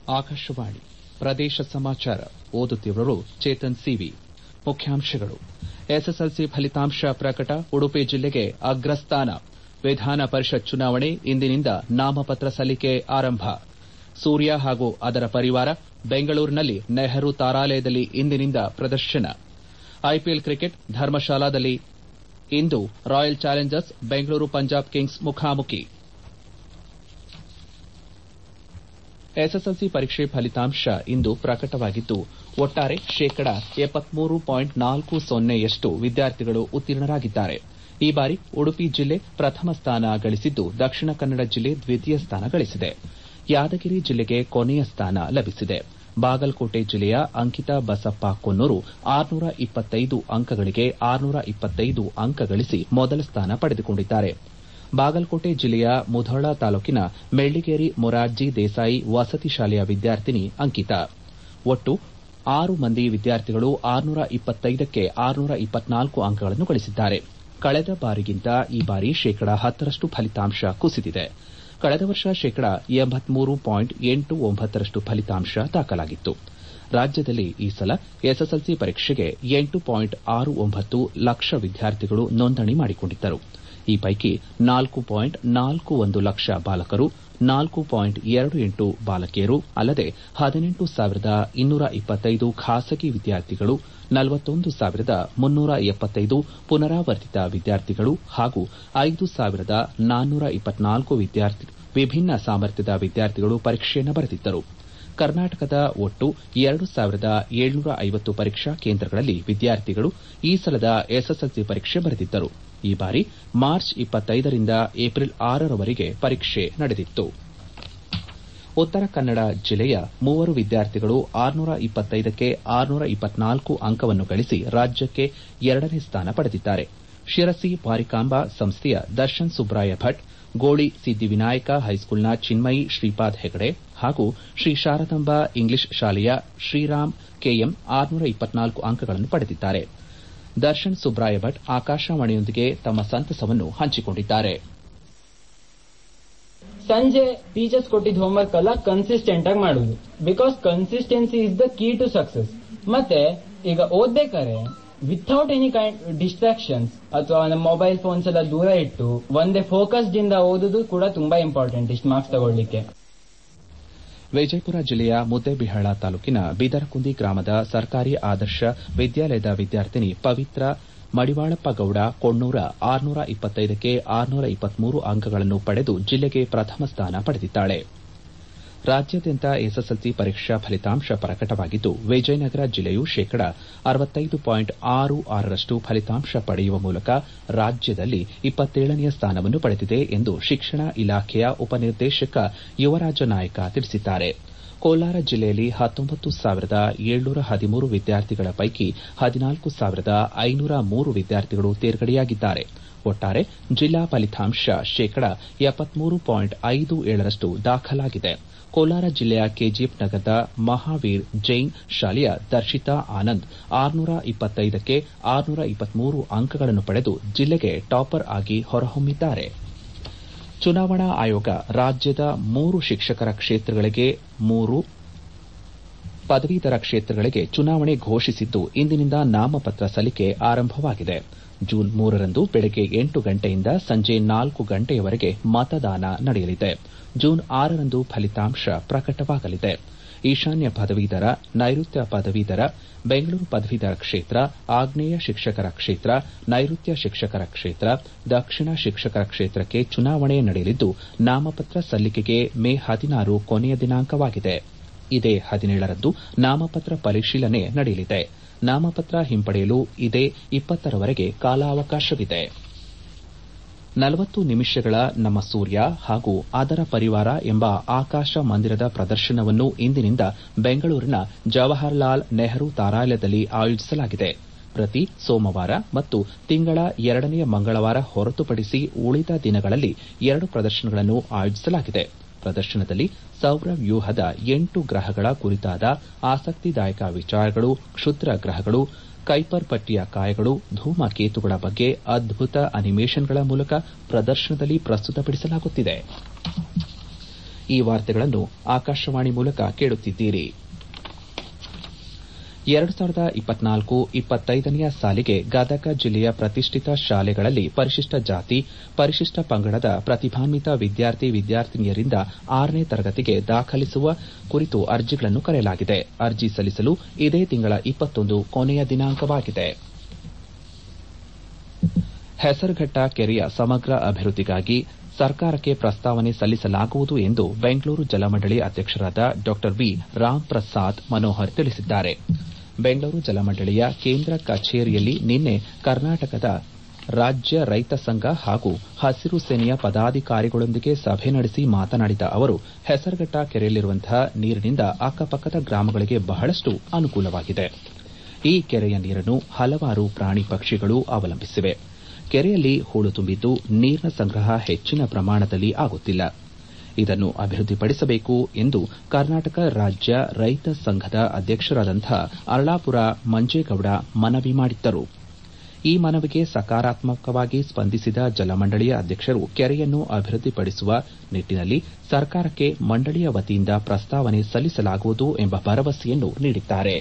ಆಕಾಶವಾಣಿ ಪ್ರದೇಶ ಸಮಾಚಾರ ಓದುತ್ತಿರುವವರು ಚೇತನ್ ಸಿವಿ ಮುಖ್ಯಾಂಶಗಳು ಎಸ್ಎಸ್ಎಲ್ಸಿ ಫಲಿತಾಂಶ ಪ್ರಕಟ ಉಡುಪಿ ಜಿಲ್ಲೆಗೆ ಅಗ್ರಸ್ಥಾನ ವಿಧಾನ ಪರಿಷತ್ ಚುನಾವಣೆ ಇಂದಿನಿಂದ ನಾಮಪತ್ರ ಸಲ್ಲಿಕೆ ಆರಂಭ ಸೂರ್ಯ ಹಾಗೂ ಅದರ ಪರಿವಾರ ಬೆಂಗಳೂರಿನಲ್ಲಿ ನೆಹರು ತಾರಾಲಯದಲ್ಲಿ ಇಂದಿನಿಂದ ಪ್ರದರ್ಶನ ಐಪಿಎಲ್ ಕ್ರಿಕೆಟ್ ಧರ್ಮಶಾಲಾದಲ್ಲಿ ಇಂದು royal challengers Bengaluru Punjab kings ಮುಖಾಮುಖಿ ಎಸ್ಎಸ್ಎಲ್ಸಿ ಪರೀಕ್ಷೆ ಫಲಿತಾಂಶ ಇಂದು ಪ್ರಕಟವಾಗಿದ್ದು ಒಟ್ಟಾರೆ ಶೇಕಡ ಯಷ್ಟು ವಿದ್ಯಾರ್ಥಿಗಳು ಉತ್ತೀರ್ಣರಾಗಿದ್ದಾರೆ ಈ ಬಾರಿ ಉಡುಪಿ ಜಿಲ್ಲೆ ಪ್ರಥಮ ಸ್ಥಾನ ಗಳಿಸಿದ್ದು ದಕ್ಷಿಣ ಕನ್ನಡ ಜಿಲ್ಲೆ ದ್ವಿತೀಯ ಸ್ಥಾನ ಗಳಿಸಿದೆ ಯಾದಗಿರಿ ಜಿಲ್ಲೆಗೆ ಕೊನೆಯ ಸ್ಥಾನ ಲಭಿಸಿದೆ ಬಾಗಲಕೋಟೆ ಜಿಲ್ಲೆಯ ಅಂಕಿತಾ ಬಸಪ್ಪ ಕೊನ್ನೂರು ಅಂಕಗಳಿಗೆ ಅಂಕ ಗಳಿಸಿ ಮೊದಲ ಸ್ಥಾನ ಪಡೆದುಕೊಂಡಿದ್ದಾರೆ ಬಾಗಲಕೋಟೆ ಜಿಲ್ಲೆಯ ಮುಧೋಳ ತಾಲೂಕಿನ ಮೆಳ್ಳಿಗೇರಿ ಮೊರಾರ್ಜಿ ದೇಸಾಯಿ ವಸತಿ ಶಾಲೆಯ ವಿದ್ಯಾರ್ಥಿನಿ ಅಂಕಿತಾ ಒಟ್ಟು ಆರು ಮಂದಿ ವಿದ್ಯಾರ್ಥಿಗಳು ಕ್ಕೆ ಅಂಕಗಳನ್ನು ಗಳಿಸಿದ್ದಾರೆ ಕಳೆದ ಬಾರಿಗಿಂತ ಈ ಬಾರಿ ಶೇಕಡ ಹತ್ತರಷ್ಟು ಫಲಿತಾಂಶ ಕುಸಿದಿದೆ ಕಳೆದ ವರ್ಷ ಶೇಕಡ ರಷ್ಟು ಫಲಿತಾಂಶ ದಾಖಲಾಗಿತ್ತು ರಾಜ್ಯದಲ್ಲಿ ಈ ಸಲ ಎಸ್ಎಸ್ಎಲ್ಸಿ ಪರೀಕ್ಷೆಗೆ ಲಕ್ಷ ವಿದ್ಯಾರ್ಥಿಗಳು ನೋಂದಣಿ ಮಾಡಿಕೊಂಡಿದ್ದರು ಈ ಪೈಕಿ ಲಕ್ಷ ಬಾಲಕರು ಬಾಲಕಿಯರು ಅಲ್ಲದೆ ಖಾಸಗಿ ವಿದ್ಯಾರ್ಥಿಗಳು ಪುನರಾವರ್ತಿತ ವಿದ್ಯಾರ್ಥಿಗಳು ಹಾಗೂ ವಿಭಿನ್ನ ಸಾಮರ್ಥ್ಯದ ವಿದ್ಯಾರ್ಥಿಗಳು ಪರೀಕ್ಷೆಯನ್ನು ಬರೆದಿದ್ದರು ಕರ್ನಾಟಕದ ಒಟ್ಟು ಪರೀಕ್ಷಾ ಕೇಂದ್ರಗಳಲ್ಲಿ ವಿದ್ಯಾರ್ಥಿಗಳು ಈ ಸಲದ ಎಸ್ಎಸ್ಎಲ್ಸಿ ಪರೀಕ್ಷೆ ಬರೆದಿದ್ದರು ಈ ಬಾರಿ ಮಾರ್ಚ್ ರಿಂದ ಏಪ್ರಿಲ್ ರವರೆಗೆ ಪರೀಕ್ಷೆ ನಡೆದಿತ್ತು ಉತ್ತರ ಕನ್ನಡ ಜಿಲ್ಲೆಯ ಮೂವರು ವಿದ್ಯಾರ್ಥಿಗಳು ಕ್ಕೆ ಅಂಕವನ್ನು ಗಳಿಸಿ ರಾಜ್ಯಕ್ಕೆ ಎರಡನೇ ಸ್ಥಾನ ಪಡೆದಿದ್ದಾರೆ ಶಿರಸಿ ಮಾರಿಕಾಂಬಾ ಸಂಸ್ಥೆಯ ದರ್ಶನ್ ಸುಬ್ರಾಯ ಭಟ್ ಗೋಳಿ ಸಿದ್ದಿವಿನಾಯಕ ಹೈಸ್ಕೂಲ್ನ ಚಿನ್ಮಯಿ ಶ್ರೀಪಾದ್ ಹೆಗಡೆ ಹಾಗೂ ಶ್ರೀ ಶಾರದಾಂಬಾ ಇಂಗ್ಲಿಷ್ ಶಾಲೆಯ ಶ್ರೀರಾಮ್ ಕೆಎಂ ಅಂಕಗಳನ್ನು ಪಡೆದಿದ್ದಾರೆ ದರ್ಶನ್ ಸುಬ್ರಾಯ ಭಟ್ ಆಕಾಶವಾಣಿಯೊಂದಿಗೆ ತಮ್ಮ ಸಂತಸವನ್ನು ಹಂಚಿಕೊಂಡಿದ್ದಾರೆ ಸಂಜೆ ಟೀಚರ್ಸ್ ಕೊಟ್ಟಿದ್ದ ಹೋಮ್ವರ್ಕ್ ಎಲ್ಲ ಕನ್ಸಿಸ್ಟೆಂಟ್ ಆಗಿ ಮಾಡುದು because consistency is the key to success ಮತ್ತೆ ಈಗ ಓದ್ಬೇಕಾರೆ ವಿಥೌಟ್ ಎನಿ ಕೈಂಡ್ ಡಿಸ್ಟ್ರಾಕ್ಷನ್ಸ್ ಅಥವಾ ನಮ್ಮ ಮೊಬೈಲ್ ಫೋನ್ಸ್ ಎಲ್ಲ ದೂರ ಇಟ್ಟು ಒಂದೇ ಫೋಕಸ್ಡ್ ಇಂದ ಓದುದು ಕೂಡ ತುಂಬಾ ಇಂಪಾರ್ಟೆಂಟ್ ಇಷ್ಟು ಮಾರ್ಕ್ಸ್ ತಗೊಳ್ಳಿಕ್ಕೆ ವಿಜಯಪುರ ಜಿಲ್ಲೆಯ ಮುದ್ದೇಬಿಹಾಳ ತಾಲೂಕಿನ ಬಿದರಕುಂದಿ ಗ್ರಾಮದ ಸರ್ಕಾರಿ ಆದರ್ಶ ವಿದ್ಯಾಲಯದ ವಿದ್ಯಾರ್ಥಿನಿ ಪವಿತ್ರ ಮಡಿವಾಳಪ್ಪಗೌಡ ಕೊಣ್ಣೂರ ಕ್ಕೆ ಅಂಕಗಳನ್ನು ಪಡೆದು ಜಿಲ್ಲೆಗೆ ಪ್ರಥಮ ಸ್ಥಾನ ಪಡೆದಿದ್ದಾಳೆ ರಾಜ್ಯಾದ್ಯಂತ ಎಸ್ಎಸ್ಎಲ್ಸಿ ಪರೀಕ್ಷಾ ಫಲಿತಾಂಶ ಪ್ರಕಟವಾಗಿದ್ದು ವಿಜಯನಗರ ಜಿಲ್ಲೆಯು ಶೇಕಡ ರಷ್ಟು ಫಲಿತಾಂಶ ಪಡೆಯುವ ಮೂಲಕ ರಾಜ್ಯದಲ್ಲಿ ನೇಯ ಸ್ಥಾನವನ್ನು ಪಡೆದಿದೆ ಎಂದು ಶಿಕ್ಷಣ ಇಲಾಖೆಯ ಉಪನಿರ್ದೇಶಕ ಯುವರಾಜ ನಾಯಕ ತಿಳಿಸಿದ್ದಾರೆ ಕೋಲಾರ ಜಿಲ್ಲೆಯಲ್ಲಿ ವಿದ್ಯಾರ್ಥಿಗಳ ಪೈಕಿ ವಿದ್ಯಾರ್ಥಿಗಳು ತೇರ್ಗಡೆಯಾಗಿದ್ದಾರೆ ಒಟ್ಟಾರೆ ಜಿಲ್ಲಾ ಫಲಿತಾಂಶ ಶೇಕಡ ರಷ್ಟು ದಾಖಲಾಗಿದೆ ಕೋಲಾರ ಜಿಲ್ಲೆಯ ಕೆಜಿಎಫ್ ನಗರದ ಮಹಾವೀರ್ ಜೈನ್ ಶಾಲೆಯ ದರ್ಶಿತಾ ಆನಂದ್ ಕ್ಕೆ ಅಂಕಗಳನ್ನು ಪಡೆದು ಜಿಲ್ಲೆಗೆ ಟಾಪರ್ ಆಗಿ ಹೊರಹೊಮ್ಮಿದ್ದಾರೆ ಚುನಾವಣಾ ಆಯೋಗ ರಾಜ್ಯದ ಮೂರು ಶಿಕ್ಷಕರ ಕ್ಷೇತ್ರಗಳಿಗೆ ಮೂರು ಪದವೀಧರ ಕ್ಷೇತ್ರಗಳಿಗೆ ಚುನಾವಣೆ ಘೋಷಿಸಿದ್ದು ಇಂದಿನಿಂದ ನಾಮಪತ್ರ ಸಲ್ಲಿಕೆ ಆರಂಭವಾಗಿದೆ ಜೂನ್ ಮೂರರಂದು ಬೆಳಗ್ಗೆ ಎಂಟು ಗಂಟೆಯಿಂದ ಸಂಜೆ ನಾಲ್ಕು ಗಂಟೆಯವರೆಗೆ ಮತದಾನ ನಡೆಯಲಿದೆ ಜೂನ್ ಆರರಂದು ಫಲಿತಾಂಶ ಪ್ರಕಟವಾಗಲಿದೆ ಈಶಾನ್ಯ ಪದವೀಧರ ನೈಋತ್ಯ ಪದವೀಧರ ಬೆಂಗಳೂರು ಪದವೀಧರ ಕ್ಷೇತ್ರ ಆಗ್ನೇಯ ಶಿಕ್ಷಕರ ಕ್ಷೇತ್ರ ನೈಋತ್ಯ ಶಿಕ್ಷಕರ ಕ್ಷೇತ್ರ ದಕ್ಷಿಣ ಶಿಕ್ಷಕರ ಕ್ಷೇತ್ರಕ್ಕೆ ಚುನಾವಣೆ ನಡೆಯಲಿದ್ದು ನಾಮಪತ್ರ ಸಲ್ಲಿಕೆಗೆ ಮೇ ಹದಿನಾರು ಕೊನೆಯ ದಿನಾಂಕವಾಗಿದೆ ಇದೇ ಹದಿನೇಳರಂದು ನಾಮಪತ್ರ ಪರಿಶೀಲನೆ ನಡೆಯಲಿದೆ ನಾಮಪತ್ರ ಹಿಂಪಡೆಯಲು ಇದೇ ಇಪ್ಪತ್ತರವರೆಗೆ ಕಾಲಾವಕಾಶವಿದೆ ನಲವತ್ತು ನಿಮಿಷಗಳ ನಮ್ಮ ಸೂರ್ಯ ಹಾಗೂ ಅದರ ಪರಿವಾರ ಎಂಬ ಆಕಾಶ ಮಂದಿರದ ಪ್ರದರ್ಶನವನ್ನು ಇಂದಿನಿಂದ ಬೆಂಗಳೂರಿನ ಜವಾಹರಲಾಲ್ ನೆಹರು ತಾರಾಲಯದಲ್ಲಿ ಆಯೋಜಿಸಲಾಗಿದೆ ಪ್ರತಿ ಸೋಮವಾರ ಮತ್ತು ತಿಂಗಳ ಎರಡನೆಯ ಮಂಗಳವಾರ ಹೊರತುಪಡಿಸಿ ಉಳಿದ ದಿನಗಳಲ್ಲಿ ಎರಡು ಪ್ರದರ್ಶನಗಳನ್ನು ಆಯೋಜಿಸಲಾಗಿದೆ ಪ್ರದರ್ಶನದಲ್ಲಿ ಸೌರವ್ಯೂಹದ ಎಂಟು ಗ್ರಹಗಳ ಕುರಿತಾದ ಆಸಕ್ತಿದಾಯಕ ವಿಚಾರಗಳು ಕ್ಷುದ್ರ ಗ್ರಹಗಳು ಕೈಪರ್ ಪಟ್ಟಿಯ ಕಾಯಗಳು ಧೂಮಕೇತುಗಳ ಬಗ್ಗೆ ಅದ್ಭುತ ಅನಿಮೇಷನ್ಗಳ ಮೂಲಕ ಪ್ರದರ್ಶನದಲ್ಲಿ ಪ್ರಸ್ತುತಪಡಿಸಲಾಗುತ್ತಿದೆ ಈ ವಾರ್ತೆಗಳನ್ನು ಆಕಾಶವಾಣಿ ಮೂಲಕ ಕೇಳುತ್ತಿದ್ದೀರಿ ಎರಡು ಸಾವಿರದ ಇಪ್ಪತ್ನಾಲ್ಕು ಇಪ್ಪತ್ತೈದನೆಯ ಸಾಲಿಗೆ ಗದಗ ಜಿಲ್ಲೆಯ ಪ್ರತಿಷ್ಠಿತ ಶಾಲೆಗಳಲ್ಲಿ ಪರಿಶಿಷ್ಟ ಜಾತಿ ಪರಿಶಿಷ್ಟ ಪಂಗಡದ ಪ್ರತಿಭಾನ್ವಿತ ವಿದ್ಯಾರ್ಥಿ ವಿದ್ಯಾರ್ಥಿನಿಯರಿಂದ ಆರನೇ ತರಗತಿಗೆ ದಾಖಲಿಸುವ ಕುರಿತು ಅರ್ಜಿಗಳನ್ನು ಕರೆಯಲಾಗಿದೆ ಅರ್ಜಿ ಸಲ್ಲಿಸಲು ಇದೇ ತಿಂಗಳ ಇಪ್ಪತ್ತೊಂದು ಕೊನೆಯ ದಿನಾಂಕವಾಗಿದೆ ಹೆಸರುಘಟ್ಟ ಕೆರೆಯ ಸಮಗ್ರ ಅಭಿವೃದ್ದಿಗಾಗಿ ಸರ್ಕಾರಕ್ಕೆ ಪ್ರಸ್ತಾವನೆ ಸಲ್ಲಿಸಲಾಗುವುದು ಎಂದು ಬೆಂಗಳೂರು ಜಲಮಂಡಳಿ ಅಧ್ಯಕ್ಷರಾದ ಡಾ ವಿ ರಾಮ್ ಪ್ರಸಾದ್ ಮನೋಹರ್ ತಿಳಿಸಿದ್ದಾರೆ ಬೆಂಗಳೂರು ಜಲಮಂಡಳಿಯ ಕೇಂದ್ರ ಕಚೇರಿಯಲ್ಲಿ ನಿನ್ನೆ ಕರ್ನಾಟಕದ ರಾಜ್ಯ ರೈತ ಸಂಘ ಹಾಗೂ ಹಸಿರು ಸೇನೆಯ ಪದಾಧಿಕಾರಿಗಳೊಂದಿಗೆ ಸಭೆ ನಡೆಸಿ ಮಾತನಾಡಿದ ಅವರು ಹೆಸರುಘಟ್ಟ ಕೆರೆಯಲ್ಲಿರುವಂತಹ ನೀರಿನಿಂದ ಅಕ್ಕಪಕ್ಕದ ಗ್ರಾಮಗಳಿಗೆ ಬಹಳಷ್ಟು ಅನುಕೂಲವಾಗಿದೆ ಈ ಕೆರೆಯ ನೀರನ್ನು ಹಲವಾರು ಪ್ರಾಣಿ ಪಕ್ಷಿಗಳು ಅವಲಂಬಿಸಿವೆ ಕೆರೆಯಲ್ಲಿ ಹೂಳು ತುಂಬಿದ್ದು ನೀರಿನ ಸಂಗ್ರಹ ಹೆಚ್ಚಿನ ಪ್ರಮಾಣದಲ್ಲಿ ಆಗುತ್ತಿಲ್ಲ ಇದನ್ನು ಅಭಿವೃದ್ದಿಪಡಿಸಬೇಕು ಎಂದು ಕರ್ನಾಟಕ ರಾಜ್ಯ ರೈತ ಸಂಘದ ಅಧ್ಯಕ್ಷರಾದಂತಹ ಅರಳಾಪುರ ಮಂಜೇಗೌಡ ಮನವಿ ಮಾಡಿದ್ದರು ಈ ಮನವಿಗೆ ಸಕಾರಾತ್ಮಕವಾಗಿ ಸ್ಪಂದಿಸಿದ ಜಲಮಂಡಳಿಯ ಅಧ್ಯಕ್ಷರು ಕೆರೆಯನ್ನು ಅಭಿವೃದ್ದಿಪಡಿಸುವ ನಿಟ್ಟಿನಲ್ಲಿ ಸರ್ಕಾರಕ್ಕೆ ಮಂಡಳಿಯ ವತಿಯಿಂದ ಪ್ರಸ್ತಾವನೆ ಸಲ್ಲಿಸಲಾಗುವುದು ಎಂಬ ಭರವಸೆಯನ್ನು ನೀಡಿದ್ದಾರೆ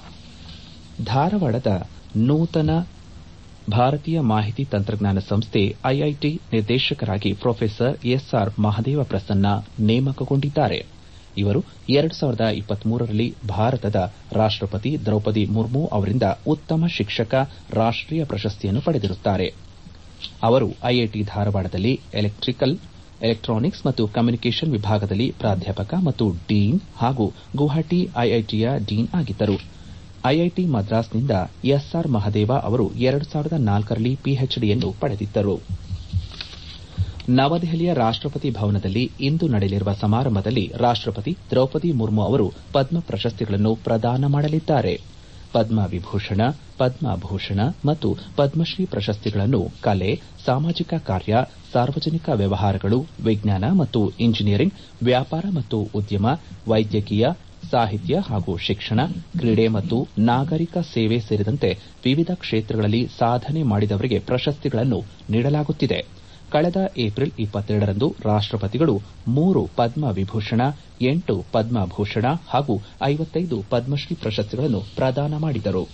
ಧಾರವಾಡದ ನೂತನ ಭಾರತೀಯ ಮಾಹಿತಿ ತಂತ್ರಜ್ಞಾನ ಸಂಸ್ಥೆ ಐಐಟಿ ನಿರ್ದೇಶಕರಾಗಿ ಪ್ರೊಫೆಸರ್ ಎಸ್ಆರ್ ಮಹದೇವ ಪ್ರಸನ್ನ ನೇಮಕಗೊಂಡಿದ್ದಾರೆ ಇವರು ಎರಡು ಸಾವಿರದ ಇಪ್ಪತ್ಮೂರರಲ್ಲಿ ಭಾರತದ ರಾಷ್ಟಪತಿ ದ್ರೌಪದಿ ಮುರ್ಮು ಅವರಿಂದ ಉತ್ತಮ ಶಿಕ್ಷಕ ರಾಷ್ಟೀಯ ಪ್ರಶಸ್ತಿಯನ್ನು ಪಡೆದಿರುತ್ತಾರೆ ಅವರು ಐಐಟಿ ಧಾರವಾಡದಲ್ಲಿ ಎಲೆಕ್ಟಿಕಲ್ ಎಲೆಕ್ಟ್ರಾನಿಕ್ಸ್ ಮತ್ತು ಕಮ್ಯುನಿಕೇಷನ್ ವಿಭಾಗದಲ್ಲಿ ಪ್ರಾಧ್ಯಾಪಕ ಮತ್ತು ಡೀನ್ ಹಾಗೂ ಗುವಾಹಟಿ ಐಐಟಿಯ ಡೀನ್ ಆಗಿದ್ದರು ಐಐಟಿ ಮದ್ರಾಸ್ನಿಂದ ಎಸ್ಆರ್ ಮಹದೇವ ಅವರು ಎರಡು ಸಾವಿರದ ನಾಲ್ಕರಲ್ಲಿ ಪಿಎಚ್ಡಿಯನ್ನು ಪಡೆದಿದ್ದರು ನವದೆಹಲಿಯ ರಾಷ್ಟಪತಿ ಭವನದಲ್ಲಿ ಇಂದು ನಡೆಯಲಿರುವ ಸಮಾರಂಭದಲ್ಲಿ ರಾಷ್ಟಪತಿ ದ್ರೌಪದಿ ಮುರ್ಮು ಅವರು ಪದ್ಮ ಪ್ರಶಸ್ತಿಗಳನ್ನು ಪ್ರದಾನ ಮಾಡಲಿದ್ದಾರೆ ಪದ್ಮ ವಿಭೂಷಣ ಪದ್ಮಭೂಷಣ ಮತ್ತು ಪದ್ಮಶ್ರೀ ಪ್ರಶಸ್ತಿಗಳನ್ನು ಕಲೆ ಸಾಮಾಜಿಕ ಕಾರ್ಯ ಸಾರ್ವಜನಿಕ ವ್ಯವಹಾರಗಳು ವಿಜ್ಞಾನ ಮತ್ತು ಇಂಜಿನಿಯರಿಂಗ್ ವ್ಯಾಪಾರ ಮತ್ತು ಉದ್ಯಮ ವೈದ್ಯಕೀಯ ಸಾಹಿತ್ಯ ಹಾಗೂ ಶಿಕ್ಷಣ ಕ್ರೀಡೆ ಮತ್ತು ನಾಗರಿಕ ಸೇವೆ ಸೇರಿದಂತೆ ವಿವಿಧ ಕ್ಷೇತ್ರಗಳಲ್ಲಿ ಸಾಧನೆ ಮಾಡಿದವರಿಗೆ ಪ್ರಶಸ್ತಿಗಳನ್ನು ನೀಡಲಾಗುತ್ತಿದೆ ಕಳೆದ ಏಪ್ರಿಲ್ ಇಪ್ಪತ್ತೆರಡರಂದು ರಾಷ್ಟಪತಿಗಳು ಮೂರು ಪದ್ಮ ವಿಭೂಷಣ ಎಂಟು ಪದ್ಮಭೂಷಣ ಹಾಗೂ ಐವತ್ತೈದು ಪದ್ಮಶ್ರೀ ಪ್ರಶಸ್ತಿಗಳನ್ನು ಪ್ರದಾನ ಮಾಡಿದರು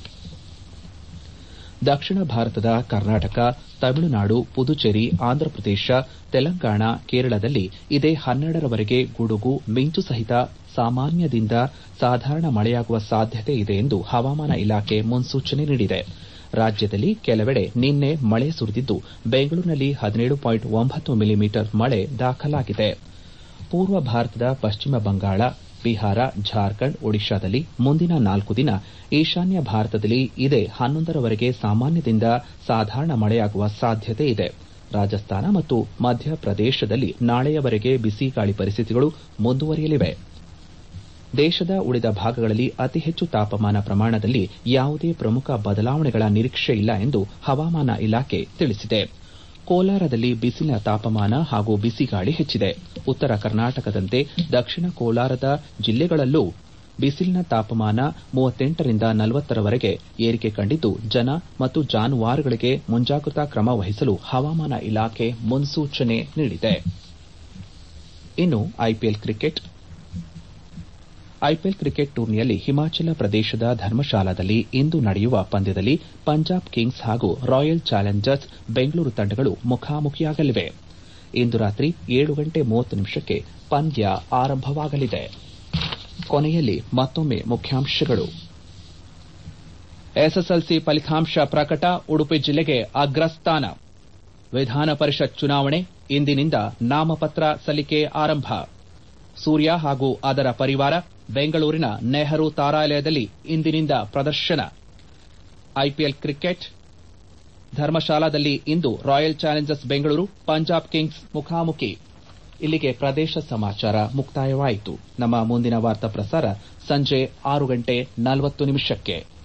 ದಕ್ಷಿಣ ಭಾರತದ ಕರ್ನಾಟಕ ತಮಿಳುನಾಡು ಪುದುಚೇರಿ ಆಂಧ್ರಪ್ರದೇಶ ತೆಲಂಗಾಣ ಕೇರಳದಲ್ಲಿ ಇದೇ ಹನ್ನೆರಡರವರೆಗೆ ಗುಡುಗು ಮಿಂಚು ಸಹಿತ ಸಾಮಾನ್ಯದಿಂದ ಸಾಧಾರಣ ಮಳೆಯಾಗುವ ಸಾಧ್ಯತೆ ಇದೆ ಎಂದು ಹವಾಮಾನ ಇಲಾಖೆ ಮುನ್ಸೂಚನೆ ನೀಡಿದೆ ರಾಜ್ಯದಲ್ಲಿ ಕೆಲವೆಡೆ ನಿನ್ನೆ ಮಳೆ ಸುರಿದಿದ್ದು ಬೆಂಗಳೂರಿನಲ್ಲಿ ಹದಿನೇಳು ಪಾಯಿಂಟ್ ಒಂಬತ್ತು ಮಿಲಿಮೀಟರ್ ಮಳೆ ದಾಖಲಾಗಿದೆ ಪೂರ್ವ ಭಾರತದ ಪಶ್ಚಿಮ ಬಂಗಾಳ ಬಿಹಾರ ಜಾರ್ಖಂಡ್ ಒಡಿಶಾದಲ್ಲಿ ಮುಂದಿನ ನಾಲ್ಕು ದಿನ ಈಶಾನ್ಯ ಭಾರತದಲ್ಲಿ ಇದೇ ಹನ್ನೊಂದರವರೆಗೆ ಸಾಮಾನ್ಯದಿಂದ ಸಾಧಾರಣ ಮಳೆಯಾಗುವ ಸಾಧ್ಯತೆ ಇದೆ ರಾಜಸ್ಥಾನ ಮತ್ತು ಮಧ್ಯಪ್ರದೇಶದಲ್ಲಿ ನಾಳೆಯವರೆಗೆ ಬಿಸಿಗಾಳಿ ಪರಿಸ್ಥಿತಿಗಳು ಮುಂದುವರಿಯಲಿವೆ ದೇಶದ ಉಳಿದ ಭಾಗಗಳಲ್ಲಿ ಅತಿ ಹೆಚ್ಚು ತಾಪಮಾನ ಪ್ರಮಾಣದಲ್ಲಿ ಯಾವುದೇ ಪ್ರಮುಖ ಬದಲಾವಣೆಗಳ ನಿರೀಕ್ಷೆ ಇಲ್ಲ ಎಂದು ಹವಾಮಾನ ಇಲಾಖೆ ತಿಳಿಸಿದೆ ಕೋಲಾರದಲ್ಲಿ ಬಿಸಿಲಿನ ತಾಪಮಾನ ಹಾಗೂ ಬಿಸಿಗಾಳಿ ಹೆಚ್ಚಿದೆ ಉತ್ತರ ಕರ್ನಾಟಕದಂತೆ ದಕ್ಷಿಣ ಕೋಲಾರದ ಜಿಲ್ಲೆಗಳಲ್ಲೂ ಬಿಸಿಲಿನ ತಾಪಮಾನ ಮೂವತ್ತೆಂಟರಿಂದ ನಲವತ್ತರವರೆಗೆ ಏರಿಕೆ ಕಂಡಿದ್ದು ಜನ ಮತ್ತು ಜಾನುವಾರುಗಳಿಗೆ ಮುಂಜಾಗ್ರತಾ ಕ್ರಮ ವಹಿಸಲು ಹವಾಮಾನ ಇಲಾಖೆ ಮುನ್ಸೂಚನೆ ನೀಡಿದೆ ಇನ್ನು ಐಪಿಎಲ್ ಕ್ರಿಕೆಟ್ ಐಪಿಎಲ್ ಕ್ರಿಕೆಟ್ ಟೂರ್ನಿಯಲ್ಲಿ ಹಿಮಾಚಲ ಪ್ರದೇಶದ ಧರ್ಮಶಾಲಾದಲ್ಲಿ ಇಂದು ನಡೆಯುವ ಪಂದ್ಯದಲ್ಲಿ ಪಂಜಾಬ್ ಕಿಂಗ್ಸ್ ಹಾಗೂ ರಾಯಲ್ ಚಾಲೆಂಜರ್ಸ್ ಬೆಂಗಳೂರು ತಂಡಗಳು ಮುಖಾಮುಖಿಯಾಗಲಿವೆ ಇಂದು ರಾತ್ರಿ ಏಳು ಗಂಟೆ ಮೂವತ್ತು ನಿಮಿಷಕ್ಕೆ ಪಂದ್ಯ ಆರಂಭವಾಗಲಿದೆ ಕೊನೆಯಲ್ಲಿ ಮತ್ತೊಮ್ಮೆ ಮುಖ್ಯಾಂಶಗಳು ಎಸ್ಎಸ್ಎಲ್ಸಿ ಫಲಿತಾಂಶ ಪ್ರಕಟ ಉಡುಪಿ ಜಿಲ್ಲೆಗೆ ಅಗ್ರಸ್ಥಾನ ವಿಧಾನ ಪರಿಷತ್ ಚುನಾವಣೆ ಇಂದಿನಿಂದ ನಾಮಪತ್ರ ಸಲ್ಲಿಕೆ ಆರಂಭ ಸೂರ್ಯ ಹಾಗೂ ಅದರ ಪರಿವಾರ ಬೆಂಗಳೂರಿನ ನೆಹರು ತಾರಾಲಯದಲ್ಲಿ ಇಂದಿನಿಂದ ಪ್ರದರ್ಶನ ಐಪಿಎಲ್ ಕ್ರಿಕೆಟ್ ಧರ್ಮಶಾಲಾದಲ್ಲಿ ಇಂದು royal challengers Bengaluru Punjab kings ಮುಖಾಮುಖಿ ಇಲ್ಲಿಗೆ ಪ್ರದೇಶ ಸಮಾಚಾರ ಮುಕ್ತಾಯವಾಯಿತು ನಮ್ಮ ಮುಂದಿನ ವಾರ್ತಾ ಪ್ರಸಾರ ಸಂಜೆ ಆರು ಗಂಟೆ ನಲವತ್ತು ನಿಮಿಷಕ್ಕೆ